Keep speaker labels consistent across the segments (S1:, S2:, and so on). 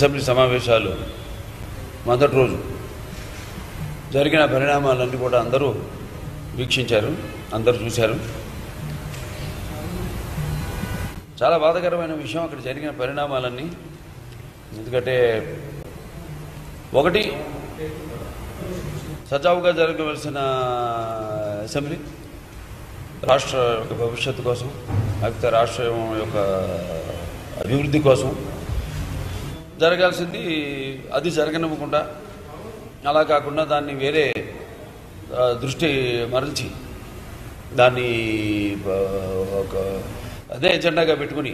S1: Assembly సమావేశాలు మొదటి రోజు జరిగిన పరిణామాలన్నీ కూడా అందరూ వీక్షించారు అందరూ చూశారు చాలా బాధాకరమైన విషయం అక్కడ జరిగిన పరిణామాలన్నీ ఎందుకంటే ఒకటి సజావుగా జరగవలసిన అసెంబ్లీ రాష్ట్ర యొక్క భవిష్యత్తు కోసం లేకపోతే రాష్ట్రం యొక్క అభివృద్ధి కోసం జరగాల్సింది అది జరగనివ్వకుండా అలా కాకుండా దాన్ని వేరే ఆ, దృష్టి మరల్చి దాన్ని ఆ, ఒక అదే ఎజెండాగా పెట్టుకుని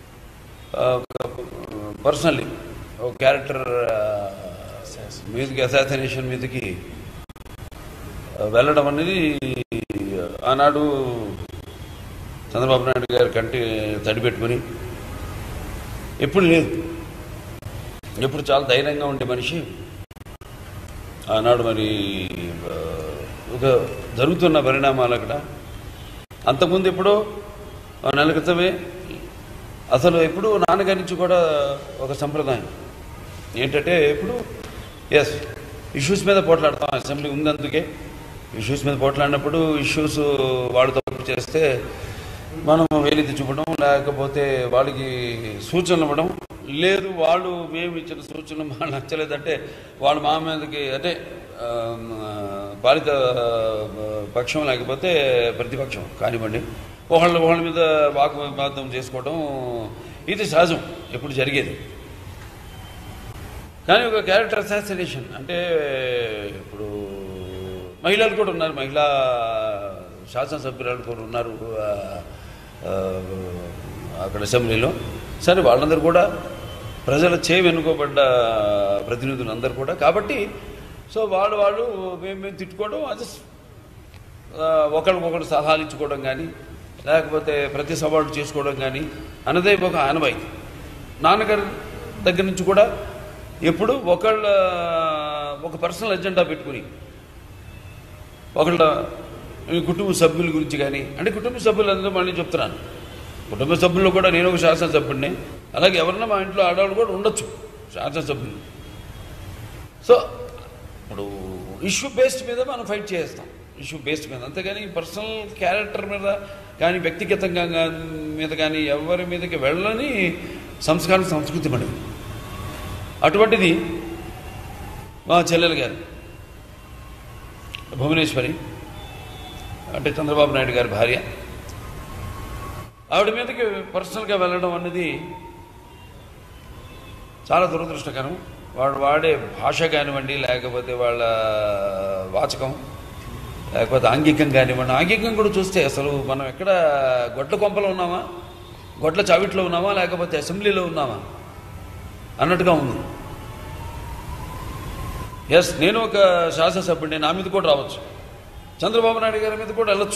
S1: పర్సనల్లీ ఒక క్యారెక్టర్ మీదకి అసాసినేషన్ మీదకి ఆ, వెళ్ళడం అనేది ఆనాడు చంద్రబాబు నాయుడు గారు కంటి తడి పెట్టుకుని ఎప్పుడు లేదు ఎప్పుడు చాలా ధైర్యంగా ఉండే మనిషి ఆనాడు మరి ఆ, ఒక జరుగుతున్న పరిణామాలు అక్కడ అంతకుముందు ఎప్పుడో ఆ నెల క్రితమే అసలు ఎప్పుడు నాన్నగారి నుంచి కూడా ఒక సంప్రదాయం ఏంటంటే ఎప్పుడు ఎస్ ఇష్యూస్ మీద పోట్లాడతాం అసెంబ్లీ ఉంది అందుకే ఇష్యూస్ మీద పోట్లాడినప్పుడు ఇష్యూస్ వాడు తప్పు చేస్తే మనం వేలెత్తి చూపడం లేకపోతే వాళ్ళకి సూచనలు ఇవ్వడం లేదు వాళ్ళు మేము ఇచ్చిన సూచనలు మాకు నచ్చలేదంటే వాళ్ళు మా మీదకి అంటే ఆ, పాలిత ఆ, పక్షం లేకపోతే ప్రతిపక్షం కానివ్వండి ఒకళ్ళ ఒకళ్ళ మీద వాగ్వాదం చేసుకోవడం ఇది సహజం ఎప్పుడు జరిగేది కానీ ఒక క్యారెక్టర్ అసాసినేషన్ అంటే ఇప్పుడు మహిళలు కూడా ఉన్నారు మహిళా శాసనసభ్యురాలు కూడా ఉన్నారు ఆ, ఆ, అక్కడ అసెంబ్లీలో సరే వాళ్ళందరూ కూడా ప్రజల చే వెనుకోబడ్డ ప్రతినిధులు అందరూ కూడా కాబట్టి సో వాళ్ళు వాళ్ళు మేము మేము తిట్టుకోవడం అది ఒకరికొకరు సలహాలు ఇచ్చుకోవడం కానీ లేకపోతే ప్రతి సవాళ్ళు చేసుకోవడం కానీ అన్నదే ఒక ఆనవాయితీ నాన్నగారి దగ్గర నుంచి కూడా ఎప్పుడు ఒకళ్ళ ఒక పర్సనల్ ఎజెండా పెట్టుకుని ఒకళ్ళ ఈ కుటుంబ సభ్యుల గురించి కానీ అంటే కుటుంబ సభ్యులందరూ మళ్ళీ చెప్తున్నాను కుటుంబ సభ్యుల్లో కూడా నేను ఒక శాసనసభ్యుడిని అలాగే ఎవరన్నా మా ఇంట్లో ఆడవాళ్ళు కూడా ఉండొచ్చు శాసనసభ్యులు సో ఇప్పుడు ఇష్యూ బేస్డ్ మీద మనం ఫైట్ చేస్తాం ఇష్యూ బేస్డ్ మీద అంతేగాని పర్సనల్ క్యారెక్టర్ మీద కానీ వ్యక్తిగతంగా గా- మీద కానీ ఎవరి మీదకి వెళ్ళని సంస్కారం సంస్కృతి మనది అటువంటిది మా చెల్లెలు గారు భువనేశ్వరి అంటే చంద్రబాబు నాయుడు గారి భార్య ఆవిడ మీదకి పర్సనల్గా వెళ్ళడం అనేది చాలా దురదృష్టకరం వాడు వాడే భాష కానివ్వండి లేకపోతే వాళ్ళ వాచకం లేకపోతే ఆంగికం కానివ్వండి ఆంగికం కూడా చూస్తే అసలు మనం ఎక్కడ గొడ్ల కొంపలో ఉన్నామా గొడ్ల చావిట్లో ఉన్నామా లేకపోతే అసెంబ్లీలో ఉన్నామా అన్నట్టుగా ఉంది ఎస్ నేను ఒక శాసనసభ్యుడిని నా మీద కూడా రావచ్చు చంద్రబాబు నాయుడు గారి మీద కూడా వెళ్ళొచ్చు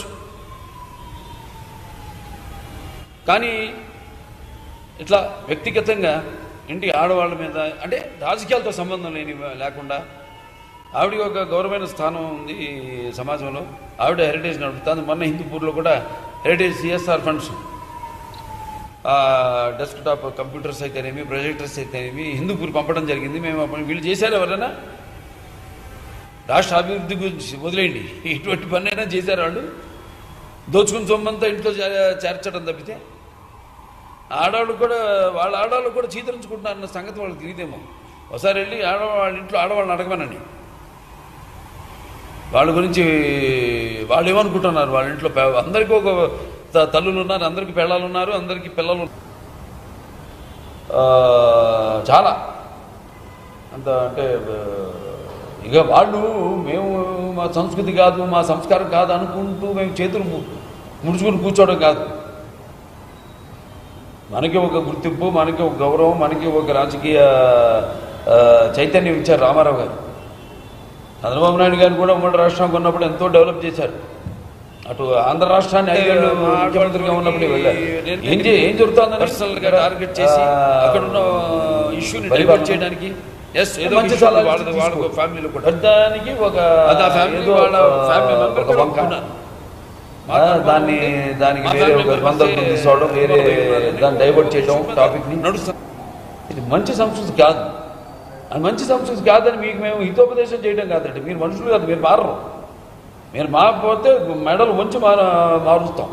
S1: కానీ ఇట్లా వ్యక్తిగతంగా ఇంటి ఆడవాళ్ళ మీద అంటే రాజకీయాలతో సంబంధం లేని లేకుండా ఆవిడకి ఒక గౌరవమైన స్థానం ఉంది ఈ సమాజంలో ఆవిడ హెరిటేజ్ నడుపుతుంది మొన్న హిందూపూర్లో కూడా heritage CSR funds desktop computers అయితేనేమి ప్రొజెక్టర్స్ అయితేనేమి హిందూపూర్ పంపడం జరిగింది మేము అప్పుడు వీళ్ళు చేశారు ఎవరైనా రాష్ట్ర అభివృద్ధి గురించి వదిలేయండి ఇటువంటి పని అయినా చేశారు వాళ్ళు దోచుకుని సొమ్మంతా ఇంట్లో చే- చేర్చడం తప్పితే ఆడవాళ్ళు కూడా వాళ్ళ ఆడవాళ్ళు కూడా చీతరించుకుంటున్నారన్న సంగతి వాళ్ళకి తెలియదేమో ఒకసారి వెళ్ళి ఆడవాళ్ళ ఇంట్లో ఆడవాళ్ళని అడగమనండి వాళ్ళ గురించి వాళ్ళు ఏమనుకుంటున్నారు వాళ్ళ ఇంట్లో పె- అందరికీ ఒక త- తల్లులు ఉన్నారు అందరికీ పిల్లలు ఉన్నారు అందరికీ పిల్లలు ఆ, చాలా అంత అంటే ఆ, ఇక వాళ్ళు మేము మా సంస్కృతి కాదు మా సంస్కారం కాదు అనుకుంటూ మేము చేతులు ము- ముడుచుకుని కూర్చోవడం కాదు మనకి ఒక గుర్తింపు మనకి ఒక గౌరవం మనకి ఒక రాజకీయ ఆ, చైతన్యం ఇచ్చారు రామారావు గారు చంద్రబాబు నాయుడు గారు కూడా ఉమ్మడి రాష్ట్రం ఉన్నప్పుడు ఎంతో డెవలప్ చేశారు అటు ఆంధ్ర రాష్ట్రాన్ని ఐదేళ్ళు ముఖ్యమంత్రిగా ఉన్నప్పుడు వెళ్ళారు ఏం చే- ఏం జరుగుతుందని పర్సనల్ గా టార్గెట్ చేసి అక్కడ ఉన్న ఇష్యూని డైవర్ట్ చేయడానికి ఎస్ ఏదో
S2: మంచి
S1: issue
S2: సలహాలు
S1: వాళ్ళది వాళ్ళ
S2: తీసుకో.
S1: ఫ్యామిలీలో కూడా
S2: దానికి ఒక
S1: అది ఆ ఫ్యామిలీ
S2: ఏదో
S1: వాళ్ళ
S2: ఒక-
S1: ఫ్యామిలీ మెంబర్
S2: ఒక
S1: కూడా
S2: వంక.
S1: ఒప్పుకున్నారు.
S2: ఆ, దాన్ని దానికి
S1: మా
S2: వేరే
S1: ఫ్యామిలీ
S2: ఒక
S1: మెంబర్స్
S2: సందర్భం తీసుకోవడం వేరే
S1: ఏ-
S2: దాన్ని డైవర్ట్ చేయడం టాపిక్ ని
S1: నడుస్తుంది
S2: ఇది మంచి సంస్కృతి కాదు
S1: అది మంచి సంస్కృతి కాదని మీకు మేము హితోపదేశం చేయడం కాదండి మీరు మనుషులు కాదు మీరు మారరు మీరు మారకపోతే మెడలు వంచి మార మారుస్తాం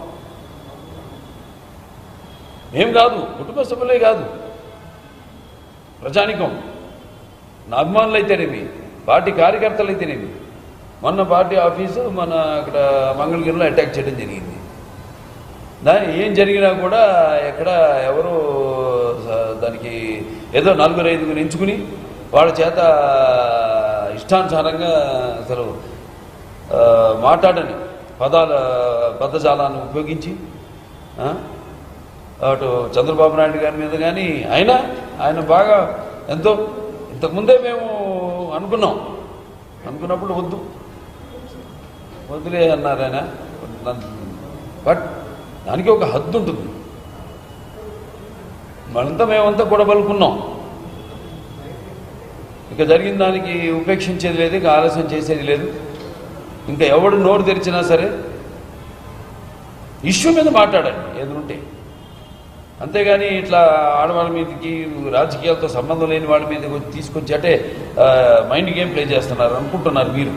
S1: మేము కాదు కుటుంబ సభ్యులే కాదు ప్రజానికం నా అభిమానులు అయితేనేమి పార్టీ కార్యకర్తలు అయితేనేమి మొన్న పార్టీ ఆఫీసు మన అక్కడ మంగళగిరిలో అటాక్ చేయడం జరిగింది దాని ఏం జరిగినా కూడా ఎక్కడ ఎవరు స- దానికి ఏదో నలుగురు ఐదుగురు ఎంచుకుని వాళ్ళ చేత ఇష్టానుసారంగా అసలు ఆ, మాట్లాడని పదాల పదజాలాన్ని ఉపయోగించి ఆ, అటు చంద్రబాబు నాయుడు గారి మీద కానీ అయినా ఆయన బాగా ఎంతో ఇంతకుముందే మేము అనుకున్నాం అనుకున్నప్పుడు వద్దు వదిలే అన్నారు ఆయన బట్ దానికి ఒక హద్దు ఉంటుంది మనంతా మేమంతా కూడా పలుకున్నాం ఇక జరిగిన దానికి ఉపేక్షించేది లేదు ఇక ఆలస్యం చేసేది లేదు ఇంకా ఎవడు నోరు తెరిచినా సరే ఇష్యూ మీద మాట్లాడండి ఏదుంటే అంతేగాని ఇట్లా ఆడవాళ్ళ మీదకి రాజకీయాలతో సంబంధం లేని వాళ్ళ మీదకి వచ్చి తీసుకొచ్చి అంటే ఆ, మైండ్ గేమ్ ప్లే చేస్తున్నారు అనుకుంటున్నారు మీరు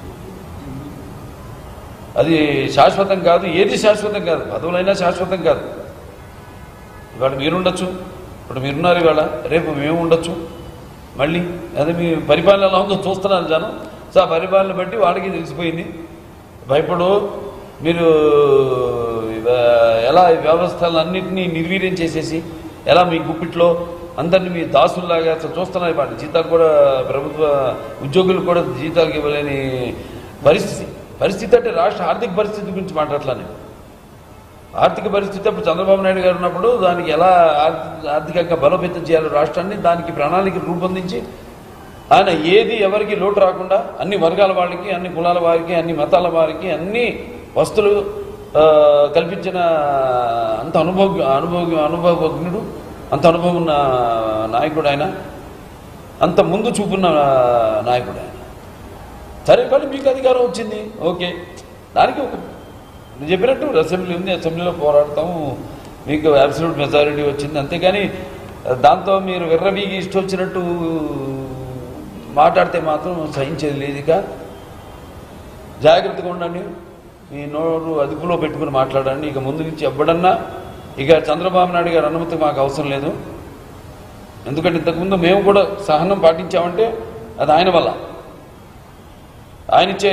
S1: అది శాశ్వతం కాదు ఏది శాశ్వతం కాదు పదవులైనా శాశ్వతం కాదు ఇవాళ మీరుండొచ్చు ఇప్పుడు మీరున్నారు ఇవాళ రేపు మేము ఉండొచ్చు మళ్ళీ అదే మీ పరిపాలన ఎలా ఉందో చూస్తున్నారు జనం సో ఆ పరిపాలన బట్టి వాళ్ళకి తెలిసిపోయింది భయపడు మీరు ఇవ- ఎలా ఈ వ్యవస్థలన్నింటినీ నిర్వీర్యం చేసేసి ఎలా మీ గుప్పిట్లో అందరినీ మీ దాసుల్లాగా అసలు చూస్తున్నారు వాళ్ళ జీతాలు కూడా ప్రభుత్వ ఉద్యోగులు కూడా జీతాలకు ఇవ్వలేని పరిస్థితి పరిస్థితి అంటే రాష్ట్ర ఆర్థిక పరిస్థితి గురించి మాట్లాడట్లా ఆర్థిక పరిస్థితి అప్పుడు చంద్రబాబు నాయుడు గారు ఉన్నప్పుడు దానికి ఎలా ఆర్థిక ఆర్థికంగా బలోపేతం చేయాలో రాష్ట్రాన్ని దానికి ప్రణాళిక రూపొందించి ఆయన ఏది ఎవరికి లోటు రాకుండా అన్ని వర్గాల వాళ్ళకి అన్ని కులాల వారికి అన్ని మతాల వారికి అన్ని వస్తువులు ఆ, కల్పించిన అంత అనుభవ అనుభవ అనుభవజ్ఞుడు అంత అనుభవం ఉన్న నాయకుడు ఆయన అంత ముందు చూపున్న నాయకుడు ఆయన సరే కానీ మీకు అధికారం వచ్చింది ఓకే దానికి ఒక నేను చెప్పినట్టు అసెంబ్లీ ఉంది అసెంబ్లీలో పోరాడతాము మీకు అబ్సల్యూట్ మెజారిటీ వచ్చింది అంతేగాని దాంతో మీరు విర్రవీగి ఇష్టం వచ్చినట్టు మాట్లాడితే మాత్రం సహించేది లేదు ఇక జాగ్రత్తగా ఉండండి మీ నోరు అదుపులో పెట్టుకుని మాట్లాడండి ఇక ముందు నుంచి ఎవ్వడన్నా ఇక చంద్రబాబు నాయుడు గారి అనుమతి మాకు అవసరం లేదు ఎందుకంటే ఇంతకుముందు మేము కూడా సహనం పాటించామంటే అది ఆయన వల్ల ఆయన ఇచ్చే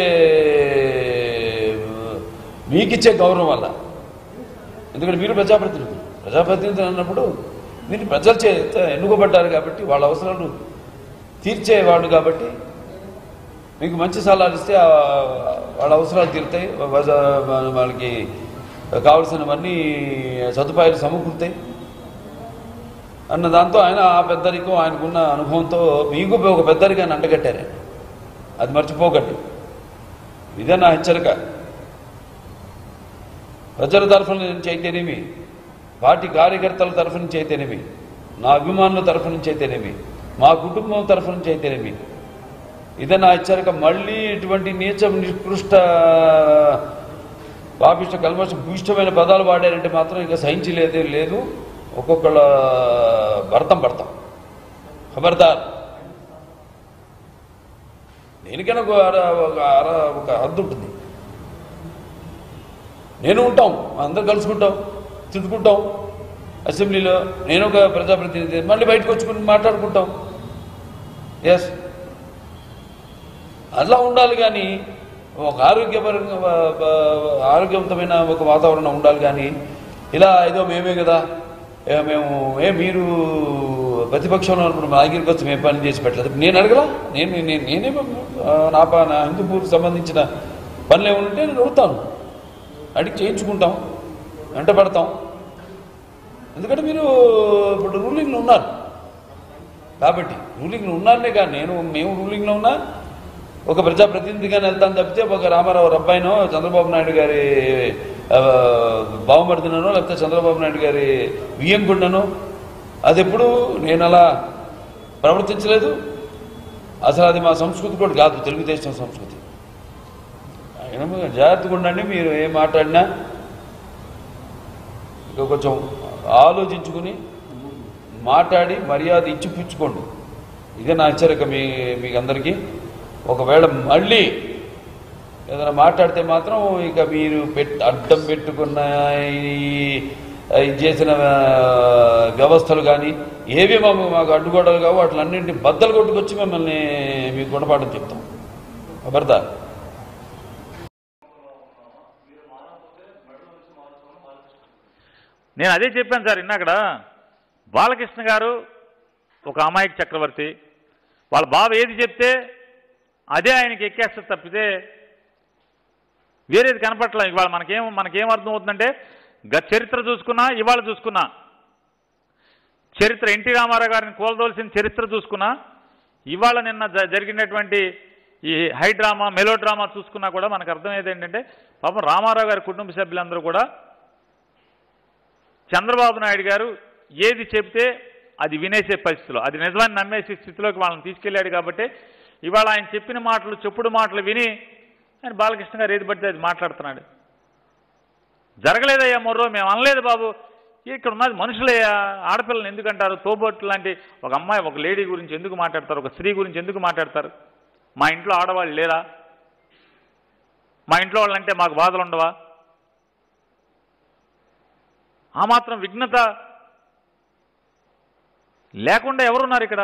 S1: మీకిచ్చే గౌరవం వల్ల ఎందుకంటే మీరు ప్రజాప్రతినిధులు ప్రజాప్రతినిధులు అన్నప్పుడు మీరు ప్రజల చేత ఎన్నుకోబడ్డారు కాబట్టి వాళ్ళ అవసరాలు తీర్చేవాడు కాబట్టి మీకు మంచి సలహాలు ఇస్తే ఆ వాళ్ళ అవసరాలు తీరుతాయి వజ- వాళ్ళకి కావలసినవన్నీ సదుపాయాలు సమకూరుతాయి అన్న దాంతో ఆయన ఆ పెద్దరికం ఆయనకున్న అనుభవంతో మీకు ఒక పెద్దరికాన్ని అంటగట్టారు ఆయన. అది మర్చిపోకండి ఇదే నా హెచ్చరిక ప్రజల తరఫున నుంచి అయితేనేమి పార్టీ కార్యకర్తల తరఫు నుంచి అయితేనేమి నా అభిమానుల తరఫు నుంచి అయితేనేమి మా కుటుంబం తరఫు నుంచి అయితేనేమి ఇదే నా హెచ్చరిక మళ్ళీ ఇటువంటి నీచ నికృష్ట పాపిష్ట కల్మష భూయిష్టమైన పదాలు వాడారంటే మాత్రం ఇక సహించలేదే లేదు ఒక్కొక్కళ్ళ భర్తం పడతాం ఖబర్దార్ దేనికైనా ఒక అర ఒక అర ఒక హద్దు ఉంటుంది నేను ఉంటాం అందరు కలుసుకుంటాం తిట్టుకుంటాం అసెంబ్లీలో నేను ఒక ప్రజాప్రతినిధి మళ్ళీ బయటకు వచ్చుకుని మాట్లాడుకుంటాం ఎస్ అలా ఉండాలి కానీ ఒక ఆరోగ్యపరంగా వ- వ- ఆరోగ్యవంతమైన ఒక వాతావరణం ఉండాలి కానీ ఇలా ఏదో మేమే కదా ఏ మేము ఏ మీరు ప్రతిపక్షంలో ఉన్నప్పుడు మా దగ్గరికి వచ్చి మేము పని చేసి పెట్టలేదు నేను అడగలా నేను నేను నేనే ఆ, నా ప నా హిందూపూర్కి సంబంధించిన పనులు ఏమైనా ఉంటే నేను అడుగుతాను అడిగి చేయించుకుంటాం వెంట పడతాం ఎందుకంటే మీరు ఇప్పుడు రూలింగ్లో ఉన్నారు కాబట్టి రూలింగ్లో ఉన్నారనే కానీ నేను మేము రూలింగ్లో ఉన్నా ఒక ప్రజాప్రతినిధిగానే వెళ్తాను తప్పితే ఒక రామారావు రబ్బాయినో చంద్రబాబు నాయుడు గారి ఆ, బావమర్దినో లేకపోతే చంద్రబాబు నాయుడు గారి వియ్యంకుండనో అది ఎప్పుడు నేను అలా ప్రవర్తించలేదు అసలు అది మా సంస్కృతి కూడా కాదు తెలుగుదేశం సంస్కృతి ఆయన మీరు జాగ్రత్తగా ఉండండి మీరు ఏం మాట్లాడినా ఇక కొంచెం ఆలోచించుకుని మాట్లాడి మర్యాద ఇచ్చి పుచ్చుకోండి ఇదే నా హెచ్చరిక మీ మీకు అందరికీ ఒకవేళ మళ్ళీ ఏదైనా మాట్లాడితే మాత్రం ఇక మీరు పెట్ అడ్డం పెట్టుకున్న ఈ- ఇది చేసిన ఆ, వ్యవస్థలు కానీ ఏవి మాకు మాకు అడ్డుగోడలు కావు వాటిలన్నింటినీ బద్దలు కొట్టుకొచ్చి మిమ్మల్ని మీకు గుణపాఠం చెప్తాం ఖబర్దార్
S3: నేను అదే చెప్పాను సార్ ఇన్నాకడ బాలకృష్ణ గారు ఒక అమాయక చక్రవర్తి వాళ్ళ బావ ఏది చెప్తే అదే ఆయనకి ఎక్కేస్తుంది తప్పితే వేరేది కనపట్ల ఇవాళ మనకేం మనకేం అర్థం అవుతుందంటే గత చరిత్ర చూసుకున్నా ఇవాళ చూసుకున్నా చరిత్ర ఎన్టీ రామారావు గారిని కోలదోల్సిన చరిత్ర చూసుకున్నా ఇవాళ నిన్న జ- జరిగినటువంటి ఈ హై డ్రామా మెలో డ్రామా చూసుకున్నా కూడా మనకు అర్థమయ్యేది ఏంటంటే పాపం రామారావు గారి కుటుంబ సభ్యులందరూ కూడా చంద్రబాబు నాయుడు గారు ఏది చెప్తే అది వినేసే పరిస్థితిలో అది నిజమని నమ్మేసే స్థితిలోకి వాళ్ళని తీసుకెళ్ళాడు కాబట్టి ఇవాళ ఆయన చెప్పిన మాటలు చెప్పుడు మాటలు విని ఆయన బాలకృష్ణ గారు ఏది పడితే అది మాట్లాడుతున్నాడు జరగలేదయ్యా మొర్రో మేము అనలేదు బాబు ఇక్కడ ఉన్నది మనుషులయ్యా ఆడపిల్లని ఎందుకంటారు తోబొట్టు లాంటి ఒక అమ్మాయి ఒక లేడీ గురించి ఎందుకు మాట్లాడతారు ఒక స్త్రీ గురించి ఎందుకు మాట్లాడతారు మా ఇంట్లో ఆడవాళ్ళు లేరా మా ఇంట్లో వాళ్ళంటే మాకు బాధలు ఉండవా ఆ మాత్రం విఘ్నత లేకుండా ఎవరున్నారు ఇక్కడ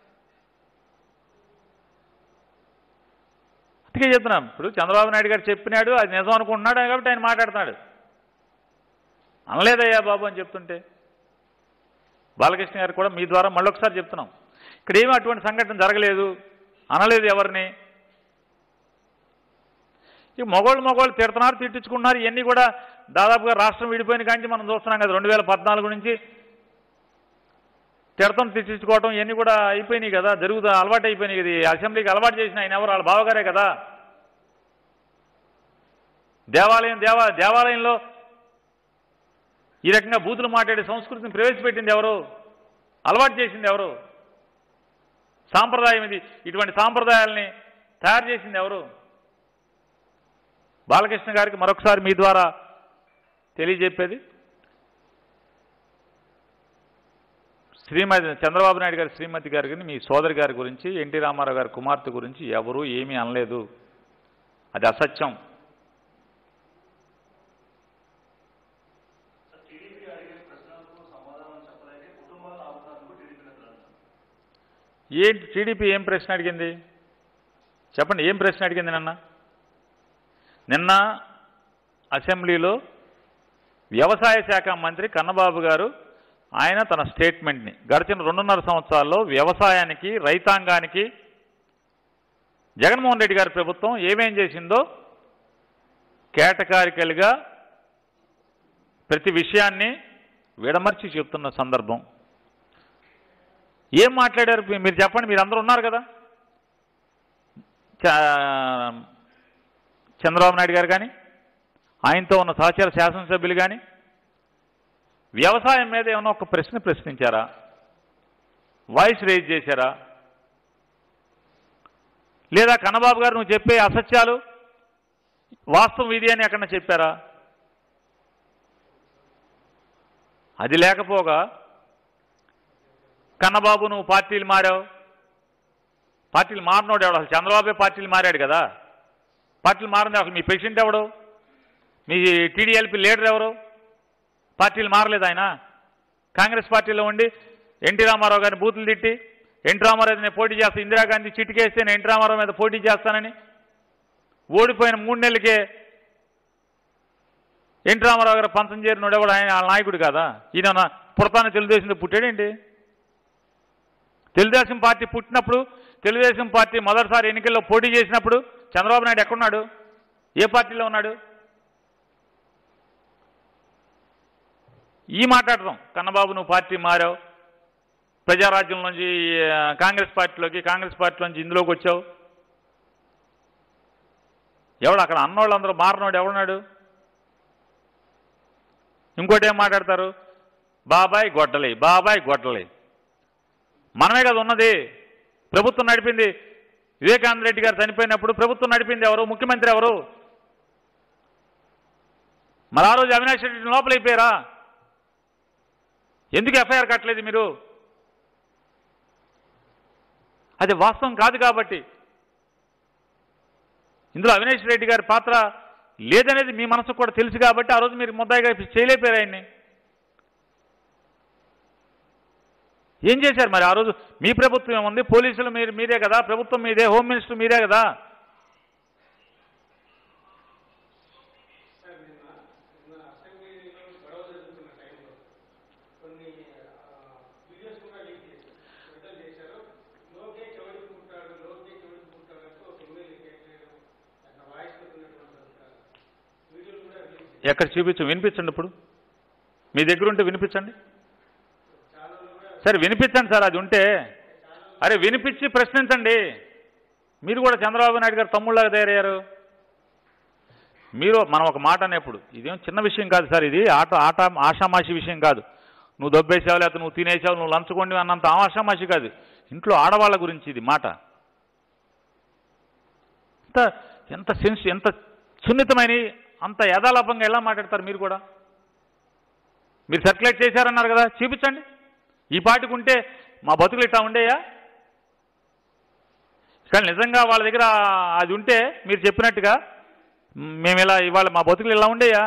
S3: అందుకే చెప్తున్నాం ఇప్పుడు చంద్రబాబు నాయుడు గారు చెప్పినాడు అది నిజం అనుకుంటున్నాడు కాబట్టి ఆయన మాట్లాడుతున్నాడు అనలేదయ్యా బాబు అని చెప్తుంటే బాలకృష్ణ గారు కూడా మీ ద్వారా మళ్ళొకసారి చెప్తున్నాం ఇక్కడ ఏమీ అటువంటి సంఘటన జరగలేదు అనలేదు ఎవరిని ఈ మగోళ్ళు మగోళ్ళు తిడుతున్నారు తిట్టించుకుంటున్నారు ఇవన్నీ కూడా దాదాపుగా రాష్ట్రం విడిపోయిన కాంచి మనం చూస్తున్నాం కదా రెండు వేల పద్నాలుగు నుంచి తిడతాం తిట్టించుకోవటం ఇవన్నీ కూడా అయిపోయినాయి కదా జరుగుతా అలవాటు అయిపోయినాయి ఇది అసెంబ్లీకి అలవాటు చేసిన ఆయన ఎవరు వాళ్ళ బావగారే కదా దేవాలయం దేవా దేవాలయంలో ఈ రకంగా బూతులు మాట్లాడే సంస్కృతిని ప్రవేశపెట్టింది ఎవరు అలవాటు చేసింది ఎవరు సాంప్రదాయం ఇది ఇటువంటి సాంప్రదాయాల్ని తయారు చేసింది ఎవరు బాలకృష్ణ గారికి మరొకసారి మీ ద్వారా తెలియజెప్పేది శ్రీమతి చంద్రబాబు నాయుడు గారి శ్రీమతి గారి గురించి మీ సోదరి గారి గురించి ఎన్టీ రామారావు గారి కుమార్తె గురించి ఎవరూ ఏమీ అనలేదు అది అసత్యం ఏంటి టీడీపీ ఏం ప్రశ్న అడిగింది చెప్పండి ఏం ప్రశ్న అడిగింది నిన్న నిన్న అసెంబ్లీలో వ్యవసాయ శాఖ మంత్రి కన్నబాబు గారు ఆయన తన స్టేట్మెంట్ని గడిచిన రెండున్నర సంవత్సరాల్లో వ్యవసాయానికి రైతాంగానికి జగన్మోహన్ రెడ్డి గారి ప్రభుత్వం ఏమేం చేసిందో కేటకారికలుగా ప్రతి విషయాన్ని విడమర్చి చెప్తున్న సందర్భం ఏం మాట్లాడారు మీ- మీరు చెప్పండి మీరు అందరూ ఉన్నారు కదా చ- చంద్రబాబు నాయుడు గారు కానీ ఆయనతో ఉన్న సహచర శాసనసభ్యులు కానీ వ్యవసాయం మీద ఏమైనా ఒక ప్రశ్న ప్రశ్నించారా వాయిస్ రేజ్ చేశారా లేదా కన్నబాబు గారు నువ్వు చెప్పే అసత్యాలు వాస్తవం ఇది అని ఎక్కడన్నా చెప్పారా అది లేకపోగా కన్నబాబు నువ్వు పార్టీలు మారావు పార్టీలు మారినోడు ఎవడు అసలు చంద్రబాబే పార్టీలు మారాడు కదా పార్టీలు మారింది అసలు మీ ప్రెసిడెంట్ ఎవడు మీ టీడీఎల్పీ లీడర్ ఎవరు పార్టీలు మారలేదు ఆయన కాంగ్రెస్ పార్టీలో ఉండి ఎన్టీ రామారావు గారిని బూతులు తిట్టి ఎన్టీ రామారావు మీద నేను పోటీ చేస్తా ఇందిరాగాంధీ చిటికేస్తే నేను ఎన్టీ రామారావు మీద పోటీ చేస్తానని ఓడిపోయిన మూడు నెలలకే ఎన్టీ రామారావు గారు పంచం చేరినోడు ఎవడు ఆయన వాళ్ళ నాయకుడు కాదా ఈయన పుడతాను తెలుగుదేశంలో పుట్టాడేంటి తెలుగుదేశం పార్టీ పుట్టినప్పుడు తెలుగుదేశం పార్టీ మొదటిసారి ఎన్నికల్లో పోటీ చేసినప్పుడు చంద్రబాబు నాయుడు ఎక్కడున్నాడు ఏ పార్టీలో ఉన్నాడు ఈ మాట్లాడదాం కన్నబాబు నువ్వు పార్టీ మారావు ప్రజారాజ్యం నుంచి ఆ, కాంగ్రెస్ పార్టీలోకి కాంగ్రెస్ పార్టీలోంచి ఇందులోకి వచ్చావు ఎవడు అక్కడ అన్నోళ్ళందరూ మారినోడు ఎవడున్నాడు ఇంకోటి ఏం మాట్లాడతారు బాబాయ్ గొడ్డలి బాబాయ్ గొడ్డలి మనమే కదా ఉన్నది ప్రభుత్వం నడిపింది వివేకానంద రెడ్డి గారు చనిపోయినప్పుడు ప్రభుత్వం నడిపింది ఎవరు ముఖ్యమంత్రి ఎవరు మరి ఆ రోజు అవినాష్ రెడ్డి లోపలైపోయారా ఎందుకు ఎఫ్ఐఆర్ కట్టలేదు మీరు అది వాస్తవం కాదు కాబట్టి ఇందులో అవినేష్ రెడ్డి గారి పాత్ర లేదనేది మీ మనసుకు కూడా తెలుసు కాబట్టి ఆ రోజు మీరు ముద్దాయిగా చేయలేపారు ఆయన్ని ఏం చేశారు మరి ఆ రోజు మీ ప్రభుత్వం ఏముంది పోలీసులు మీరు మీరే కదా ప్రభుత్వం మీదే హోమ్ మినిస్టర్ మీరే కదా ఎక్కడ చూపించు వినిపించండి ఇప్పుడు మీ దగ్గర ఉంటే వినిపించండి సరే వినిపించండి సార్ అది ఉంటే అరే వినిపించి ప్రశ్నించండి మీరు కూడా చంద్రబాబు నాయుడు గారు తమ్ముళ్ళగా తయారయ్యారు మీరు మనం ఒక మాట అనేప్పుడు ఇదేం చిన్న విషయం కాదు సార్ ఇది ఆట ఆట ఆషామాషి విషయం కాదు నువ్వు దొబ్బేసావు లేకపోతే నువ్వు తినేసావు నువ్వు లంచుకోండి అన్నంత ఆషామాషి కాదు ఇంట్లో ఆడవాళ్ళ గురించి ఇది మాట ఎంత ఎంత సెన్స్ ఎంత సున్నితమైన అంత యథాలాపంగా ఎలా మాట్లాడతారు మీరు కూడా మీరు సర్క్యులేట్ చేశారన్నారు కదా చూపించండి ఈ పాటికి ఉంటే మా బతుకులు ఇట్లా ఉండేయా కానీ నిజంగా వాళ్ళ దగ్గర అది ఉంటే మీరు చెప్పినట్టుగా మ్, మేము ఇలా ఇవాళ మా బతుకులు ఇలా ఉండేయా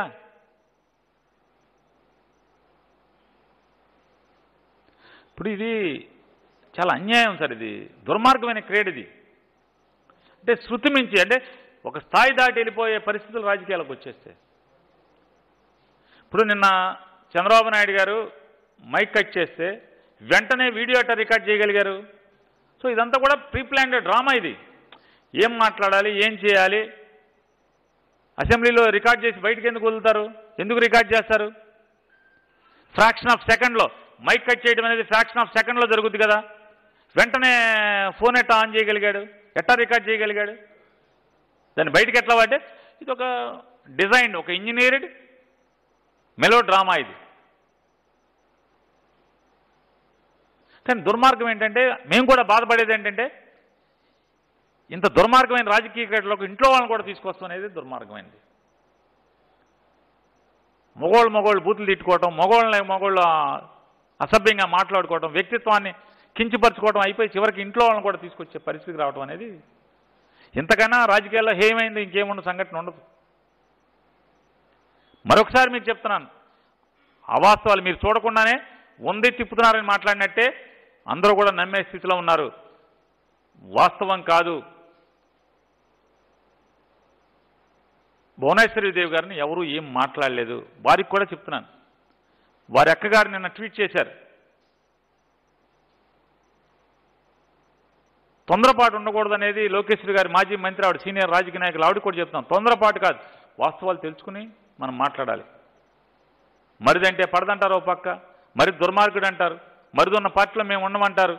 S3: ఇప్పుడు ఇది చాలా అన్యాయం సార్ ఇది దుర్మార్గమైన క్రీడ ఇది అంటే శృతి మించి అంటే ఒక స్థాయి దాటి వెళ్ళిపోయే పరిస్థితులు రాజకీయాలకు వచ్చేస్తే ఇప్పుడు నిన్న చంద్రబాబు నాయుడు గారు మైక్ కట్ చేస్తే వెంటనే వీడియో అట్ట రికార్డ్ చేయగలిగారు సో ఇదంతా కూడా ప్రీ ప్లాన్డ్ డ్రామా ఇది ఏం మాట్లాడాలి ఏం చేయాలి అసెంబ్లీలో రికార్డ్ చేసి బయటకు ఎందుకు వదులుతారు ఎందుకు రికార్డ్ చేస్తారు ఫ్రాక్షన్ ఆఫ్ సెకండ్లో మైక్ కట్ చేయడం అనేది ఫ్రాక్షన్ ఆఫ్ సెకండ్లో జరుగుద్ది కదా వెంటనే ఫోన్ ఎట్టా ఆన్ చేయగలిగాడు ఎట్టా రికార్డ్ చేయగలిగాడు దాన్ని బయటకు ఎట్లా పట్టే ఇది ఒక డిజైన్ ఒక ఇంజనీర్డ్ మెలో డ్రామా ఇది కానీ దుర్మార్గం ఏంటంటే మేము కూడా బాధపడేది ఏంటంటే ఇంత దుర్మార్గమైన రాజకీయ క్రీడలకు ఇంట్లో వాళ్ళని కూడా తీసుకొస్తాం అనేది దుర్మార్గమైనది మగోళ్ళు మగోళ్ళు బూతులు తిట్టుకోవటం మగోళ్ళని మగోళ్ళు అసభ్యంగా మాట్లాడుకోవటం వ్యక్తిత్వాన్ని కించపరచుకోవడం అయిపోయి చివరికి ఇంట్లో వాళ్ళని కూడా తీసుకొచ్చే పరిస్థితికి రావడం అనేది ఇంతకన్నా రాజకీయాల్లో హేమైంది ఇంకేముండదు సంఘటన ఉండదు మరొకసారి మీకు చెప్తున్నాను అవాస్తవాలు మీరు చూడకుండానే ఉంది తిప్పుతున్నారని మాట్లాడినట్టే అందరూ కూడా నమ్మే స్థితిలో ఉన్నారు వాస్తవం కాదు భువనేశ్వరి దేవి గారిని ఎవరూ ఏం మాట్లాడలేదు వారికి కూడా చెప్తున్నాను వారి అక్కగారు నిన్న ట్వీట్ చేశారు తొందరపాటు ఉండకూడదనేది లోకేశ్వరి గారి మాజీ మంత్రి ఆవిడ సీనియర్ రాజకీయ నాయకులు ఆవిడ కూడా చెప్తున్నాం తొందరపాటు కాదు వాస్తవాలు తెలుసుకుని మనం మాట్లాడాలి మరిదంటే పడదంటారు ఓ పక్క మరి దుర్మార్గుడు అంటారు మరిదున్న పార్టీలో మేము ఉండమంటారు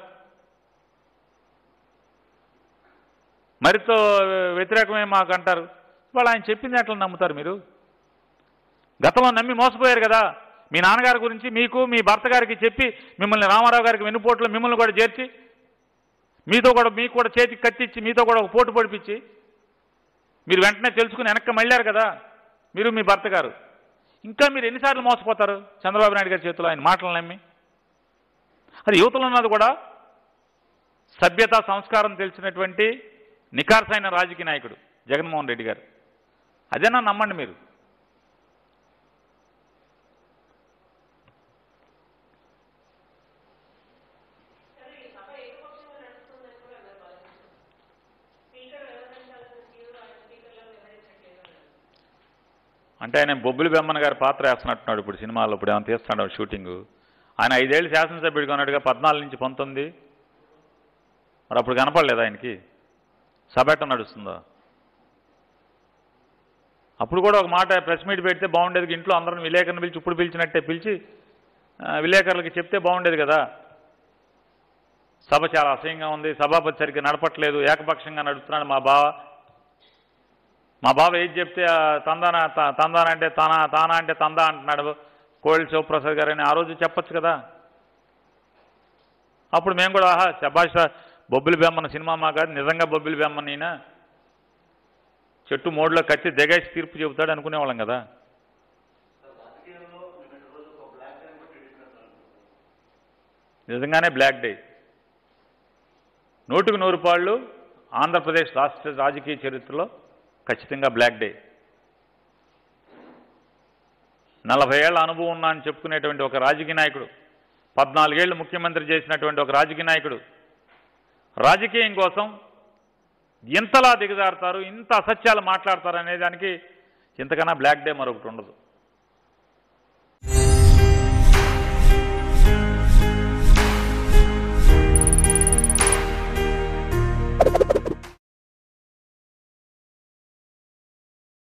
S3: మరితో వ్యతిరేకమే మాకు అంటారు వాళ్ళు ఆయన చెప్పింది ఎట్లా నమ్ముతారు మీరు గతంలో నమ్మి మోసపోయారు కదా మీ నాన్నగారి గురించి మీకు మీ భర్త గారికి చెప్పి మిమ్మల్ని రామారావు గారికి వెన్నుపోట్లో మిమ్మల్ని కూడా చేర్చి మీతో కూడా మీకు కూడా చేతికి కట్టించి మీతో కూడా ఒక పోటు పొడిపించి మీరు వెంటనే తెలుసుకుని వెనక్కి మళ్ళారు కదా మీరు మీ భర్త గారు ఇంకా మీరు ఎన్నిసార్లు మోసపోతారు చంద్రబాబు నాయుడు గారి చేతిలో ఆయన మాటలు నమ్మి అది యువతలో ఉన్నది కూడా సభ్యత సంస్కారం తెలిసినటువంటి నికార్సైన రాజకీయ నాయకుడు జగన్మోహన్ రెడ్డి గారు అదేనా నమ్మండి మీరు అంటే ఆయన బొబ్బులి బెమ్మన్ గారి పాత్ర వేస్తున్నట్టున్నాడు ఇప్పుడు సినిమాలో ఇప్పుడు ఏమైనా తీస్తున్నాడు షూటింగ్ ఆయన ఐదేళ్ళు శాసనసభ్యుడిగా ఉన్నాడుగా పద్నాలుగు నుంచి పంతొమ్మిది మరి అప్పుడు కనపడలేదు ఆయనకి సభ ఎట్ట నడుస్తుందో అప్పుడు కూడా ఒక మాట ప్రెస్ మీట్ పెడితే బాగుండేది ఇంట్లో అందరం విలేకరుని పిలిచి ఇప్పుడు పిలిచినట్టే పిలిచి ఆ, విలేకరులకి చెప్తే బాగుండేది కదా సభ చాలా అసహ్యంగా ఉంది సభాపతి సరిగ్గా నడపట్లేదు ఏకపక్షంగా నడుపుతున్నాడు మా బావ మా బావ ఏది చెప్తే ఆ తందాన త- తందాన అంటే తానా తానా అంటే తందా అంటున్నాడు కోయిల్ శివప్రసాద్ గారు అని ఆ రోజు చెప్పొచ్చు కదా అప్పుడు మేము కూడా ఆహా శభాష బొబ్బిలి బెమ్మన సినిమా మా కాదు నిజంగా బొబ్బిలి బెమ్మన ఈయన చెట్టు మోడ్లో కత్తి దిగేసి తీర్పు చెబుతాడు అనుకునేవాళ్ళం కదా నిజంగానే బ్లాక్ డే నూటికి నూరు పాళ్ళు ఆంధ్రప్రదేశ్ రాష్ట్ర రాజకీయ చరిత్రలో ఖచ్చితంగా బ్లాక్ డే నలభై ఏళ్ల అనుభవం ఉన్నా అని చెప్పుకునేటువంటి ఒక రాజకీయ నాయకుడు పద్నాలుగేళ్లు ముఖ్యమంత్రి చేసినటువంటి ఒక రాజకీయ నాయకుడు రాజకీయం కోసం ఇంతలా దిగజారుతారు ఇంత అసత్యాలు మాట్లాడతారు అనే దానికి ఇంతకన్నా బ్లాక్ డే మరొకటి ఉండదు